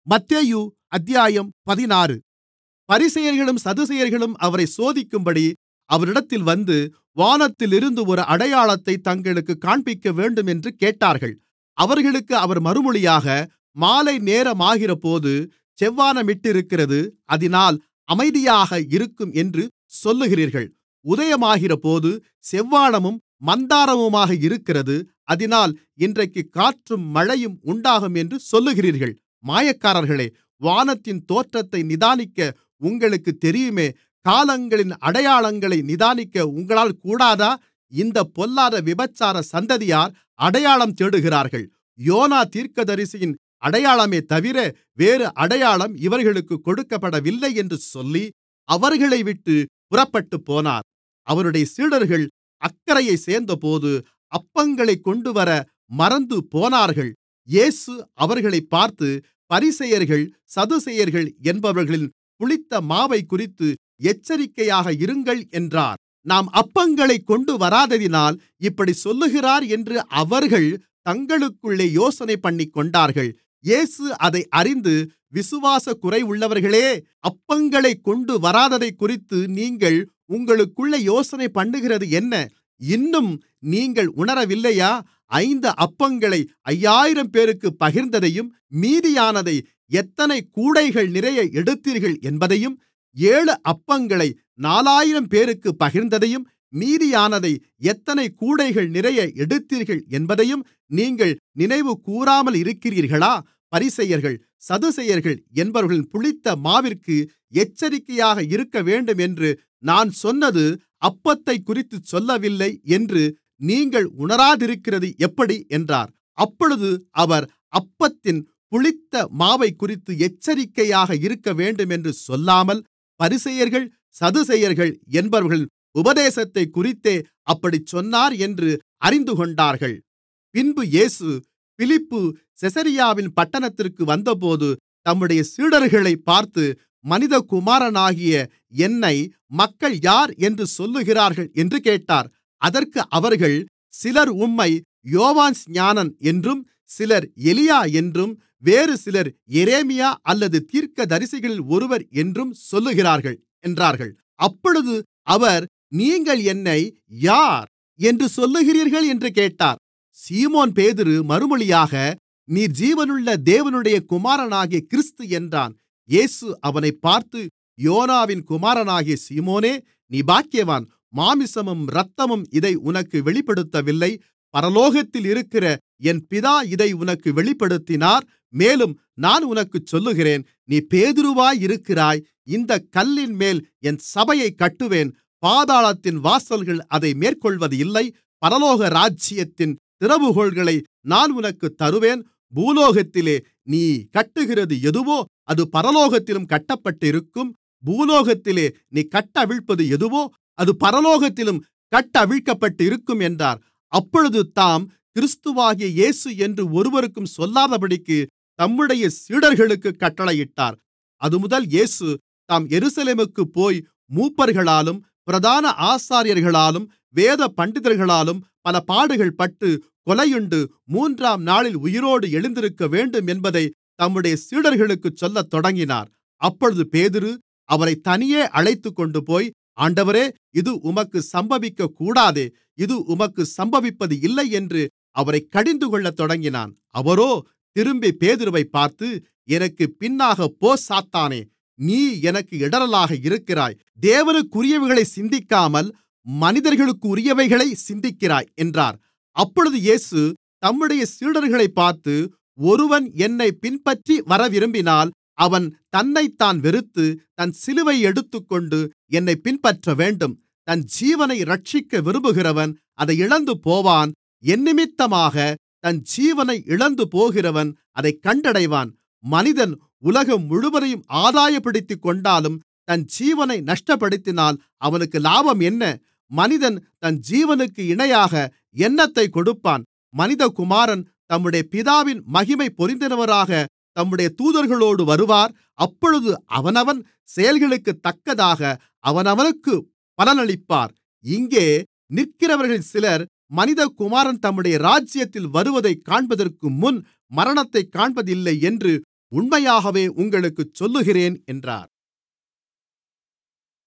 மத்தேயு அத்தியாயம் பதினாறு பரிசேயர்களும் சதுசேயர்களும் அவரைச் சோதிக்கும்படி அவரிடத்தில் வந்து வானத்திலிருந்து ஒரு அடையாளத்தைத் தங்களுக்குக் காண்பிக்கவேண்டும் என்று கேட்டார்கள் அவர்களுக்கு அவர் மறுமொழியாக மாலை நேரமாகிறபோது செவ்வானமிட்டிருக்கிறது அதினால் அமைதியாக இருக்கும் என்று சொல்லுகிறீர்கள் உதயமாகிறபோது செவ்வானமும் மந்தாரமுமாக இருக்கிறது அதினால் இன்றைக்குக் காற்றும் மழையும் உண்டாகும் என்று சொல்லுகிறீர்கள் மாயக்காரர்களே வானத்தின் தோற்றத்தை நிதானிக்க உங்களுக்குத் தெரியுமே காலங்களின் அடையாளங்களை நிதானிக்க உங்களால் கூடாதா இந்தப் பொல்லாத விபசார சந்ததியார் அடையாளம் தேடுகிறார்கள் யோனா தீர்க்கதரிசியின் அடையாளமேதவிர வேறு அடையாளம் இவர்களுக்குக் கொடுக்கப்படவில்லை என்று சொல்லி அவர்களைவிட்டுப் புறப்பட்டுப்போனார் அவருடைய சீடர்கள் அக்கரையைச் சேர்ந்தபோது அப்பங்களைக் கொண்டுவர மறந்துபோனார்கள் இயேசு அவர்களைப் பார்த்து பரிசேயர்கள் சதுசேயர்கள் என்பவர்களின் புளித்த மாவைக்குறித்து எச்சரிக்கையாக இருங்கள் என்றார் நாம் அப்பங்களைக் கொண்டுவராததினால் இப்படிச் சொல்லுகிறார் என்று அவர்கள் தங்களுக்குள்ளே யோசனைபண்ணிக்கொண்டார்கள் இயேசு அதை அறிந்து விசுவாசக் குறைவுள்ளவர்களே அப்பங்களைக் கொண்டுவராததைக்குறித்து நீங்கள் உங்களுக்குள்ளே யோசனைபண்ணுகிறது என்ன இன்னும் நீங்கள் உணரவில்லையா ஐந்து அப்பங்களை ஐயாயிரம்பேருக்குப் பகிர்ந்ததையும் மீதியானதை எத்தனை கூடைகள் நிறைய எடுத்தீர்கள் என்பதையும் ஏழு அப்பங்களை நாலாயிரம்பேருக்குப் பகிர்ந்ததையும் மீதியானதை எத்தனை கூடைகள் நிறைய எடுத்தீர்கள் என்பதையும் நீங்கள் நினைவுகூராமல் இருக்கிறீர்களா பரிசேயர்கள் சதுசேயர்கள் என்பவர்களின் புளித்த மாவிற்கு எச்சரிக்கையாக இருக்கவேண்டும் என்று நான் சொன்னது அப்பத்தைக்குறித்துச் சொல்லவில்லை என்று நீங்கள் உணராதிருக்கிறது எப்படி என்றார் அப்பொழுது அவர் அப்பத்தின் புளித்த மாவைக்குறித்து எச்சரிக்கையாக இருக்கவேண்டும் என்று சொல்லாமல் பரிசேயர்கள் சதுசேயர்கள் என்பவர்களின் உபதேசத்தைக்குறித்தே அப்படிச் சொன்னார் என்று அறிந்துகொண்டார்கள் பின்பு இயேசு பிலிப்பு செசரியாவின் பட்டணத்திற்கு வந்தபோது தம்முடைய சீடர்களைப் பார்த்து மனிதகுமாரனாகிய என்னை மக்கள் யார் என்று சொல்லுகிறார்கள் என்று கேட்டார் அதற்கு அவர்கள் சிலர் உம்மை யோவான்ஸ்நானன் என்றும் சிலர் எலியா என்றும் வேறு சிலர் எரேமியா அல்லது தீர்க்கதரிசிகளில் ஒருவர் என்றும் சொல்லுகிறார்கள் என்றார்கள் அப்பொழுது அவர் நீங்கள் என்னை யார் என்று சொல்லுகிறீர்கள் என்று கேட்டார் சீமோன் பேதுரு மறுமொழியாக நீர் ஜீவனுள்ள தேவனுடைய குமாரனாகிய கிறிஸ்து என்றான் இயேசு அவனைப் பார்த்து யோனாவின் குமாரனாகிய சீமோனே நீ பாக்கியவான் மாம்சமும் இரத்தமும் இதை உனக்கு வெளிப்படுத்தவில்லை பரலோகத்தில் இருக்கிற என் பிதா இதை உனக்கு வெளிப்படுத்தினார் மேலும் நான் உனக்குச் சொல்லுகிறேன் நீ பேதுருவாயிருக்கிறாய் இந்தக் கல்லின்மேல் என் சபையைக் கட்டுவேன் பாதாளத்தின் வாசல்கள் அதை மேற்கொள்வதில்லை பரலோக ராஜ்யத்தின் திறவுகோல்களை நான் உனக்குத் தருவேன் பூலோகத்திலே நீ கட்டுகிறது எதுவோ அது பரலோகத்திலும் கட்டப்பட்டிருக்கும் பூலோகத்திலே நீ கட்டவிழ்ப்பது எதுவோ அது பரலோகத்திலும் கட்டவிழ்க்கப்பட்டிருக்கும் என்றார் அப்பொழுது தாம் கிறிஸ்துவாகிய இயேசு என்று ஒருவருக்கும் சொல்லாதபடிக்கு தம்முடைய சீடர்களுக்குக் கட்டளையிட்டார் அதுமுதல் இயேசு தாம் எருசலேமுக்குப் போய் மூப்பர்களாலும் பிரதான ஆசாரியர்களாலும் வேத பண்டிதர்களாலும் பல பாடுகள்பட்டு கொலையுண்டு மூன்றாம் நாளில் உயிரோடு எழுந்திருக்கவேண்டும் என்பதை தம்முடைய சீடர்களுக்குச் சொல்லத் தொடங்கினார் அப்பொழுது பேதுரு அவரைத் தனியே அழைத்துக்கொண்டுபோய் ஆண்டவரே இது உமக்கு சம்பவிக்கக்கூடாதே இது உமக்கு சம்பவிப்பது இல்லை என்று அவரைக் கடிந்துகொள்ளத் தொடங்கினான் அவரோ திரும்பி பேதுருவைப் பார்த்து எனக்குப் பின்னாகப் போ சாத்தானே நீ எனக்கு இடறலாக இருக்கிறாய் தேவனுக்குரியவைகளைச் சிந்திக்காமல் மனிதர்களுக்குரியவைகளைச் சிந்திக்கிறாய் என்றார் அப்பொழுது இயேசு தம்முடைய சீடர்களைப் பார்த்து ஒருவன் என்னைப் பின்பற்றி வரவிரும்பினால் அவன் தன்னைத்தான் வெறுத்து தன் சிலுவையை எடுத்துக்கொண்டு என்னைப் பின்பற்றவேண்டும் தன் ஜீவனை இரட்சிக்க விரும்புகிறவன் அதை இழந்துபோவான் என்னிமித்தமாக தன் ஜீவனை இழந்துபோகிறவன் அதைக் கண்டடைவான் மனிதன் உலகம் முழுவதையும் ஆதாயப்படுத்திக்கொண்டாலும் தன் ஜீவனை நஷ்டப்படுத்தினால் அவனுக்கு லாபம் என்ன மனிதன் தன் ஜீவனுக்கு இணையாக என்னத்தைக் கொடுப்பான் மனிதகுமாரன் தம்முடைய பிதாவின் மகிமை பொருந்தினவராக தம்முடைய தூதர்களோடு வருவார் அப்பொழுது அவனவன் செயல்களுக்குத்தக்கதாக அவனவனுக்குப் பலனளிப்பார் இங்கே நிற்கிறவர்களில் சிலர் மனிதகுமாரன் தம்முடைய ராஜ்யத்தில் வருவதைக் காண்பதற்கு முன் மரணத்தைக் காண்பதில்லை என்று உண்மையாகவே உங்களுக்குச் சொல்லுகிறேன் என்றார்